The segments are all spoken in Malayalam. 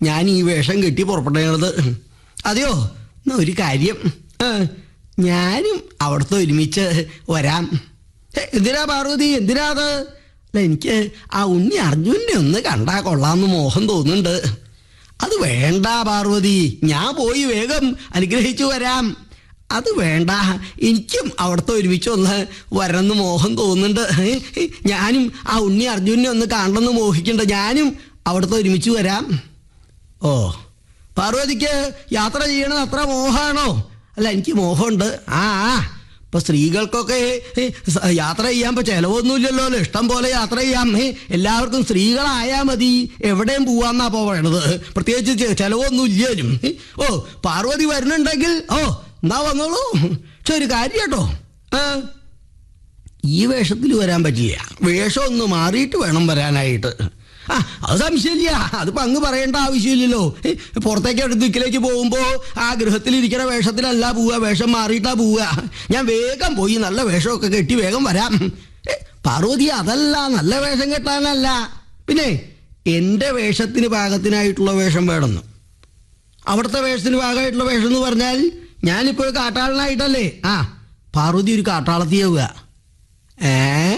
ഞാൻ ഈ വേഷം കെട്ടി പുറപ്പെട്ടത് അതെയോ എന്നാ ഒരു കാര്യം ആ, ഞാനും അവിടുത്തെ ഒരുമിച്ച് വരാം ഏ, എന്തിനാ പാർവതി എന്തിനാ അത് അല്ല എനിക്ക് ആ ഉണ്ണി അർജുനെ ഒന്ന് കണ്ടാ കൊള്ളാമെന്ന് മോഹം തോന്നുന്നുണ്ട് അത് വേണ്ട പാർവതി ഞാൻ പോയി വേഗം അനുഗ്രഹിച്ചു വരാം അത് വേണ്ട എനിക്കും അവിടുത്തെ ഒരുമിച്ച് ഒന്ന് വരണമെന്ന് മോഹം തോന്നുന്നുണ്ട് ഏ, ഞാനും ആ ഉണ്ണി അർജുനെ ഒന്ന് കാണണമെന്ന് മോഹിക്കണ്ട ഞാനും അവിടുത്തെ ഒരുമിച്ച് വരാം ഓ പാർവതിക്ക് യാത്ര ചെയ്യണത് അത്ര മോഹമാണോ അല്ല എനിക്ക് മോഹമുണ്ട് ആ ആ ഇപ്പൊ സ്ത്രീകൾക്കൊക്കെ ഏ, സ- യാത്ര ചെയ്യാൻ ഇപ്പൊ ചെലവൊന്നുമില്ലല്ലോ അല്ലേ? ഇഷ്ടം പോലെ യാത്ര ചെയ്യാം ഏ, എല്ലാവർക്കും സ്ത്രീകളായാ മതി എവിടെയും പോവാന്നാ ഇപ്പൊ പറയണത് പ്രത്യേകിച്ച് ചെ- ചെലവൊന്നും ഇല്ലേലും ഏ, ഓ പാർവതി വരുന്നുണ്ടെങ്കിൽ ഓ എന്നാ വന്നോളൂ പക്ഷെ ഒരു കാര്യം കേട്ടോ ആ ഈ വേഷത്തിൽ വരാൻ പറ്റില്ല വേഷം ഒന്ന് മാറിയിട്ട് വേണം വരാനായിട്ട് ആ അത് സംശയമില്ല അതിപ്പോ അങ്ങ് പറയേണ്ട ആവശ്യമില്ലല്ലോ ഏ, പുറത്തേക്ക് അടുത്ത് ദിക്കിലേക്ക് പോകുമ്പോ ആ ഗൃഹത്തിലിരിക്കുന്ന വേഷത്തിലല്ല പോവുക വേഷം മാറിയിട്ടാ പോവുക ഞാൻ വേഗം പോയി നല്ല വേഷമൊക്കെ കെട്ടി വേഗം വരാം ഏ, പാർവതി അതല്ല നല്ല വേഷം കെട്ടാനല്ല പിന്നെ എന്റെ വേഷത്തിന് പാകത്തിനായിട്ടുള്ള വേഷം വേണമെന്ന് അവിടുത്തെ വേഷത്തിന് ഭാഗമായിട്ടുള്ള വേഷം എന്ന് പറഞ്ഞാൽ ഞാനിപ്പോൾ കാട്ടാളനായിട്ടല്ലേ ആ പാർവതി ഒരു കാട്ടാളത്തിയാവുക ഏ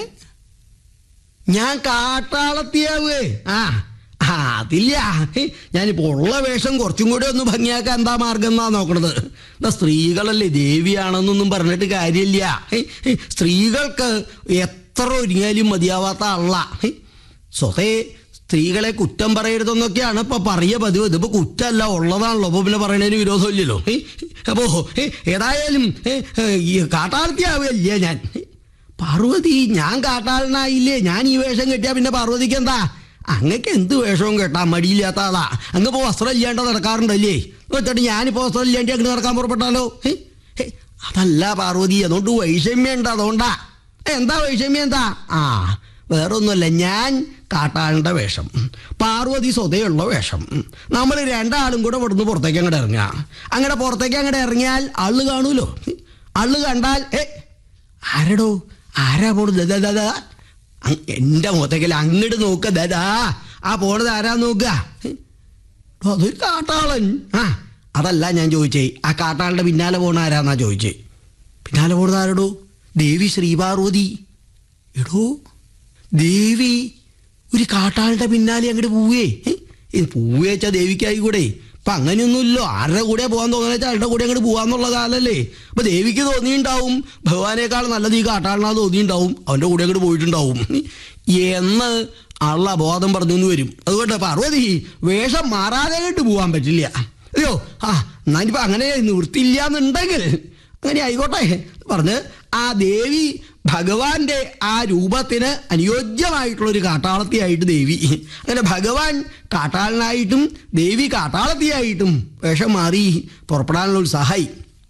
ഞാൻ കാട്ടാളത്തിയാവേ ആ ആ, അതില്ല ഹേ, ഞാനിപ്പോ ഉള്ള വേഷം കുറച്ചും കൂടി ഒന്ന് ഭംഗിയാക്കാൻ എന്താ മാർഗം എന്നാ നോക്കണത് എന്താ സ്ത്രീകളല്ലേ ദേവിയാണെന്നൊന്നും പറഞ്ഞിട്ട് കാര്യമില്ല ഹേ, ഹേ, സ്ത്രീകൾക്ക് എത്ര ഒരുങ്ങിയാലും മതിയാവാത്ത ആളല്ല ഹേ, സ്വതേ സ്ത്രീകളെ കുറ്റം പറയരുതെന്നൊക്കെയാണ് ഇപ്പൊ പറയ പതിവ് ഇതിപ്പോ കുറ്റമല്ല ഉള്ളതാണല്ലോ അപ്പൊ പിന്നെ പറയണതിന് വിരോധമില്ലല്ലോ ഹേ, അപ്പോ ഹേ, ഏതായാലും ഹേ, ഹേ, ഈ കാട്ടാളത്തിയാവുകയല്ലേ ഞാൻ ഹേ, പാർവതി ഞാൻ കാട്ടാളനായില്ലേ ഞാൻ ഈ വേഷം കെട്ടിയാ പിന്നെ പാർവതിക്ക് എന്താ അങ്ങക്ക് എന്ത് വേഷവും കേട്ടാ മടിയില്ലാത്ത ആളാ അങ്ങ് ഇപ്പോ വസ്ത്രം ഇല്ലാണ്ട് നടക്കാറുണ്ടല്ലേ വെച്ചിട്ട് ഞാനിപ്പോ വസ്ത്രം ഇല്ലാണ്ട് അങ്ങ് നടക്കാൻ പുറപ്പെട്ടാലോ ഹേ, ഹേ, അതല്ല പാർവതി അതുകൊണ്ട് വൈഷമ്യം ഉണ്ട് അതുകൊണ്ടാ ഏ, എന്താ വൈഷമ്യം എന്താ ആ വേറൊന്നുമല്ല ഞാൻ കാട്ടാളിന്റെ വേഷം പാർവതി സ്വതയുള്ള വേഷം നമ്മൾ രണ്ടാളും കൂടെ ഇവിടുന്ന് പുറത്തേക്ക് അങ്ങോട്ട് ഇറങ്ങുക അങ്ങനെ പുറത്തേക്ക് അങ്ങോട്ട് ഇറങ്ങിയാൽ ആള് കാണൂലോ ആള് കണ്ടാൽ ഏ ആരടോ ആരാ പോണത് ദാ, ദാ, ദാ. അങ് എന്റെ മുഖത്തേക്കല്ല അങ്ങോട്ട് നോക്ക ദാ ആ പോണത് ആരാ നോക്കുക ഏ? ഓ, അതൊരു കാട്ടാളൻ ആ അതല്ല ഞാൻ ചോദിച്ചേ ആ കാട്ടാളുടെ പിന്നാലെ പോണ ആരാന്നാ ചോദിച്ചേ പിന്നാലെ പോണത് ആരടോ ദേവി ശ്രീപാർവതി എടോ ദേവി ഒരു കാട്ടാളുടെ പിന്നാലെ അങ്ങോട്ട് പോവേ ഇത് പോവുക വെച്ചാൽ ദേവിക്കായി കൂടെ ഇപ്പൊ അങ്ങനെയൊന്നുമില്ലോ ആരുടെ കൂടെ പോകാൻ തോന്നുന്ന വെച്ചാൽ ആരുടെ കൂടെ അങ്ങോട്ട് പോകാന്നുള്ള കാലല്ലേ അപ്പൊ ദേവിക്ക് തോന്നിയിട്ടുണ്ടാവും ഭഗവാനേക്കാൾ നല്ലത് ഈ കാട്ടാളിനാ തോന്നിയിട്ടുണ്ടാവും അവന്റെ കൂടെ അങ്ങോട്ട് പോയിട്ടുണ്ടാവും എന്ന് ആളുടെ അബോധം പറഞ്ഞു എന്ന് വരും അതുകൊണ്ട് പാർവതി വേഷം മാറാതെ അങ്ങോട്ട് പോകാൻ പറ്റില്ല അയ്യോ ആ എന്നാലിപ്പോ അങ്ങനെ നിവൃത്തിയില്ല എന്നുണ്ടെങ്കിൽ അങ്ങനെ ആയിക്കോട്ടെ പറഞ്ഞ് ആ ദേവി ഭഗവാന്റെ ആ രൂപത്തിന് അനുയോജ്യമായിട്ടുള്ള ഒരു കാട്ടാളത്തിയായിട്ട് ദേവി അങ്ങനെ ഭഗവാൻ കാട്ടാളനായിട്ടും ദേവി കാട്ടാളത്തിയായിട്ടും വേഷം മാറി പുറപ്പെടാനുള്ള ഉത്സാഹമായി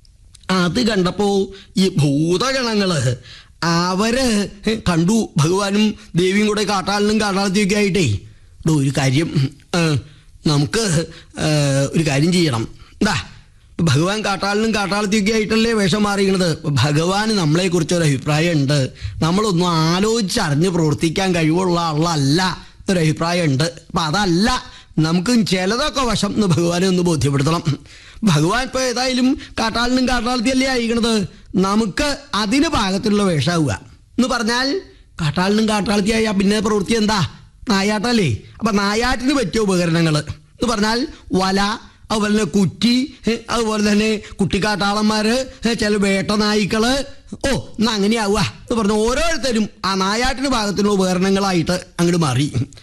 അത് കണ്ടപ്പോ ഈ ഭൂതഗണങ്ങള് അവര് കണ്ടു ഭഗവാനും ദേവിയും കൂടെ കാട്ടാളിനും കാട്ടാളത്തിയൊക്കെ ആയിട്ടേ ഡോ ഒരു കാര്യം ആ, നമുക്ക് ആ, ഒരു കാര്യം ചെയ്യണം എന്താ ഭഗവാൻ കാട്ടാളിനും കാട്ടാളത്തിയൊക്കെ ആയിട്ടല്ലേ വേഷം മാറിയത് ഭഗവാന് നമ്മളെ കുറിച്ച് ഒരു അഭിപ്രായം ഉണ്ട് നമ്മളൊന്നും ആലോചിച്ചറിഞ്ഞ് പ്രവർത്തിക്കാൻ കഴിവുള്ള ആളല്ല ഒരു അഭിപ്രായം ഉണ്ട് അപ്പൊ അതല്ല നമുക്ക് ചിലതൊക്കെ വശം എന്ന് ഭഗവാനെ ഒന്ന് ബോധ്യപ്പെടുത്തണം ഭഗവാൻ ഇപ്പൊ ഏതായാലും കാട്ടാളിനും കാട്ടാളത്തിയല്ലേ അയക്കണത് നമുക്ക് അതിന് പാകത്തിലുള്ള വേഷമാവുക എന്ന് പറഞ്ഞാൽ കാട്ടാളിനും കാട്ടാളത്തിയായ പിന്നെ പ്രവൃത്തി എന്താ നായാട്ടല്ലേ അപ്പൊ നായാട്ടിന് പറ്റിയ ഉപകരണങ്ങൾ എന്ന് പറഞ്ഞാൽ വല അതുപോലെ തന്നെ കുറ്റി ഏ, അതുപോലെ തന്നെ കുട്ടിക്കാട്ടാളന്മാര് ഏ, ചില വേട്ട നായ്ക്കള് ഓ എന്നാ അങ്ങനെയാവുക എന്ന് പറഞ്ഞ ഓരോരുത്തരും ആ നായാട്ടിന് ഭാഗത്തിനുള്ള ഉപകരണങ്ങളായിട്ട് അങ്ങോട്ട് മാറി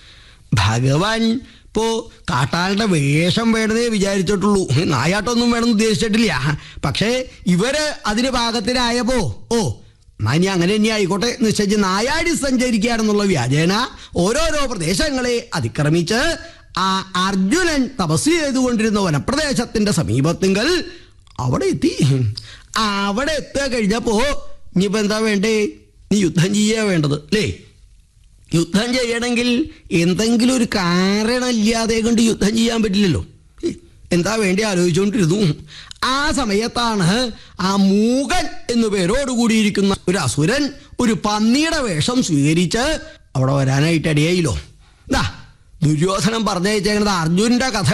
ഭഗവാൻ ഇപ്പോ കാട്ടാളുടെ വേഷം വേണമെന്നേ വിചാരിച്ചിട്ടുള്ളൂ നായാട്ടൊന്നും വേണമെന്ന് ഉദ്ദേശിച്ചിട്ടില്ല പക്ഷേ ഇവര് അതിന് പാകത്തിനായപ്പോ ഓ എന്നാ ഇനി അങ്ങനെ ഇനി ആയിക്കോട്ടെ നിശ്ചയിച്ച് നായാടി സഞ്ചരിക്കുകയാണെന്നുള്ള വ്യാജേന ഓരോരോ പ്രദേശങ്ങളെ അതിക്രമിച്ച് ആ അർജുനൻ തപസ് ചെയ്തുകൊണ്ടിരുന്ന വനപ്രദേശത്തിന്റെ സമീപത്തിങ്കൽ അവിടെ എത്തി അവിടെ എത്തുക കഴിഞ്ഞപ്പോ ഇനിയിപ്പോ എന്താ വേണ്ടേ നീ യുദ്ധം ചെയ്യാ വേണ്ടത് അല്ലേ യുദ്ധം ചെയ്യണമെങ്കിൽ എന്തെങ്കിലും ഒരു കാരണമില്ലാതെ കൊണ്ട് യുദ്ധം ചെയ്യാൻ പറ്റില്ലല്ലോ ഹേ, എന്താ വേണ്ടി ആലോചിച്ചുകൊണ്ടിരുന്നു ആ സമയത്താണ് ആ മൂകൻ എന്നു പേരോട് കൂടിയിരിക്കുന്ന ഒരു അസുരൻ ഒരു പന്നിയുടെ വേഷം സ്വീകരിച്ച് അവിടെ വരാനായിട്ട് ഇടയായില്ലോ ദാ ദുര്യോധനം പറഞ്ഞയച്ചേക്കുന്നത് അർജുനന്റെ കഥ